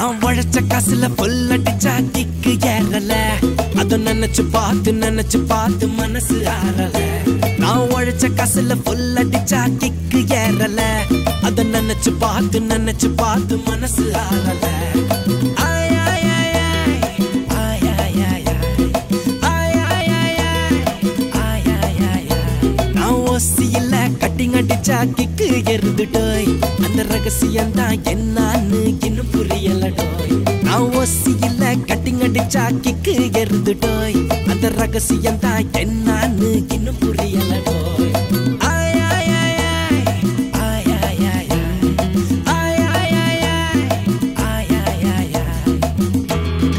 நான் உழைச்ச காசுல புல் அடிச்சா கிக்கு ஏறல அத நினைச்சு பார்த்து நினைச்சு பார்த்து மனசு ஆறல நான் உழைச்ச காசுல புல் அடிச்சா கிக்கு ஏறல அத நினைச்சு பார்த்து நினைச்சு பார்த்து மனசு ஆறல ஆய், ஆய், ஆய், ஆய். ஆய், ஆய், ஆய், ஆய். ஆய், ஆய், ஆய், ஆய். ஆய், ஆய், ஆய், ஆய். நான் ஓசியில கட்டிங் அடிச்சா கிக்கு எருதுடோய் அந்த ரகசியம் தான் என்னன்னு இன்னும் புரியலடோய் நான் ஓசியில கட்டிங் அடிச்சா கிக்கு எருதுடோய் அந்த ரகசியம் தான் என்னன்னு இன்னும் புரியலடோய் ஆய், ஆய், ஆய், ஆய். ஆய், ஆய், ஆய், ஆய். ஆய், ஆய், ஆய், ஆய். ஆய், ஆய், ஆய், ஆய்.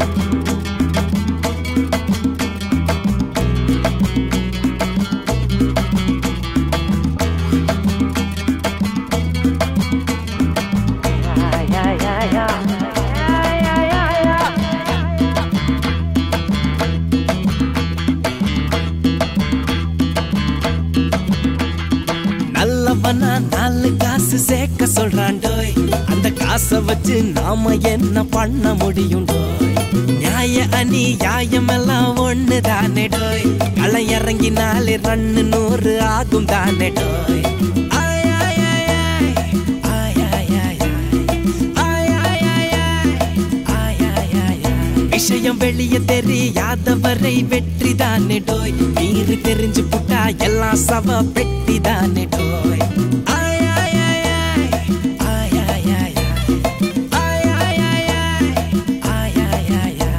நல்லவனா நாலு காசு சேர்க்க சொல்றாண்டோய் அந்த காசை வச்சு நாம என்ன பண்ண முடியும் டோய் நியாய அணி நியாயம் எல்லாம் ஒண்ணு தானே டோய் களை இறங்கினாலே ரன்னு நூறு ஆகும் தானே டோய் ஆய், ஆய், ஆய், ஆய். ஆய், ஆய், ஆய், ஆய். ஆய், ஆய், ஆய், ஆய். ஆய், ஆய், ஆய், ஆய். விஷயம் வெளியே தெரியாதவரை வெற்றி தானே டோய் நீரு தெரிஞ்சு புட்டா எல்லாம் சவ பெட்டி தானே டோய் ஆய், ஆய், ஆய், ஆய். ஆய், ஆய், ஆய், ஆய். ஆய், ஆய், ஆய், ஆய். ஆய், ஆய், ஆய், ஆய்.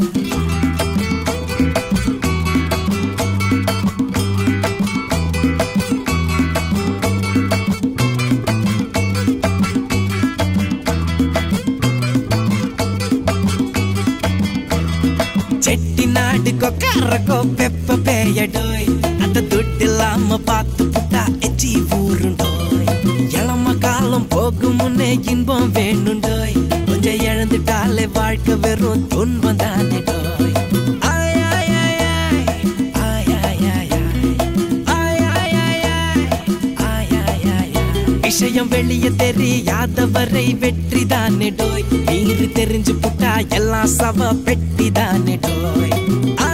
செட்டி நாடு கொக்காரக்கோ பெப்ப பேயடோய் அந்த துட்டு இல்லாம பார்த்து புட்டா எச்சி ஊருண்டோய் இளம காலம் போகும் முன்னே இன்பம் வேணுண்டோய் கொஞ்சம் இழந்துட்டாலே வாழ்க்கை வெறும் துன்பம் தானே டோய் ஆய், ஆய், ஆய், ஆய். ஆய், ஆய், ஆய், ஆய். ஆய், ஆய், ஆய், ஆய். ஆய், ஆய், ஆய், ஆய். விஷயம் வெளியே தெரியாதவரை வெற்றி தானே டோய் நீரு தெரிஞ்சு புட்டா எல்லாம் சவ பெட்டி தானே டோய் ஆய்,